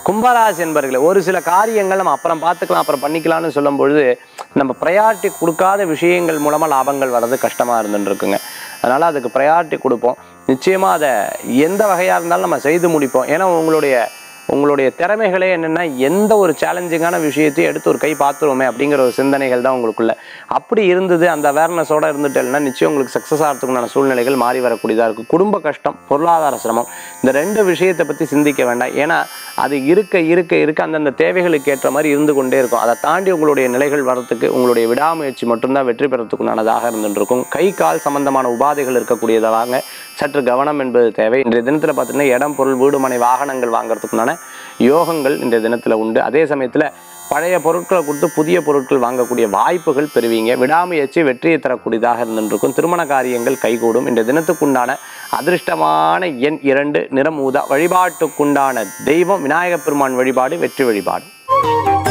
கும்பராசி என்பர்களே ஒரு சில காரியங்கள் நம்ம அப்புறம் பார்த்துக்கலாம் அப்புறம் பண்ணிக்கலாம்னு சொல்லும் பொழுது நம்ம ப்ரையாரிட்டி கொடுக்காத விஷயங்கள் மூலமா லாபங்கள் வர்றது கஷ்டமா இருந்துட்டு இருக்குங்க அதனால அதுக்கு ப்ரையாரிட்டி கொடுப்போம் நிச்சயமா அதை எந்த வகையா இருந்தாலும் நம்ம செய்து முடிப்போம் ஏன்னா உங்களுடைய உங்களுடைய திறமைகளே என்னென்னா எந்த ஒரு சேலஞ்சிங்கான விஷயத்தையும் எடுத்து ஒரு கை பார்த்துருவோமே அப்படிங்கிற ஒரு சிந்தனைகள் தான் உங்களுக்குள்ள அப்படி இருந்தது அந்த அவேர்னஸோட இருந்துட்டேன்னா நிச்சயம் உங்களுக்கு சக்ஸஸ் ஆகிறதுக்குண்டான சூழ்நிலைகள் மாறி வரக்கூடியதாக இருக்கும் குடும்ப கஷ்டம் பொருளாதார சிரமம் இந்த ரெண்டு விஷயத்தை பற்றி சிந்திக்க வேண்டாம் ஏன்னா அது இருக்க இருக்க இருக்க அந்தந்த தேவைகளுக்கு ஏற்ற மாதிரி இருந்து கொண்டே இருக்கும் அதை தாண்டி உங்களுடைய நிலைகள் வரத்துக்கு உங்களுடைய விடாமுயற்சி மட்டும்தான் வெற்றி பெறத்துக்குண்டானதாக இருந்துட்டு இருக்கும் கை கால் சம்பந்தமான உபாதைகள் இருக்கக்கூடியதாக சற்று கவனம் என்பது தேவை இன்றைய தினத்தில் பார்த்தீங்கன்னா இடம் பொருள் வீடு மனை வாகனங்கள் வாங்குறதுக்குண்டான யோகங்கள் இன்றைய தினத்தில் உண்டு அதே சமயத்தில் பழைய பொருட்களை கொடுத்து புதிய பொருட்கள் வாங்கக்கூடிய வாய்ப்புகள் பெறுவீங்க விடாமுயற்சி வெற்றியை தரக்கூடியதாக இருந்துருக்கும் திருமண காரியங்கள் கைகூடும் இன்றைய தினத்துக்குண்டான அதிர்ஷ்டமான எண் இரண்டு நிறம் ஊதா வழிபாட்டுக்குண்டான தெய்வம் விநாயகப் பெருமான் வழிபாடு வெற்றி வழிபாடு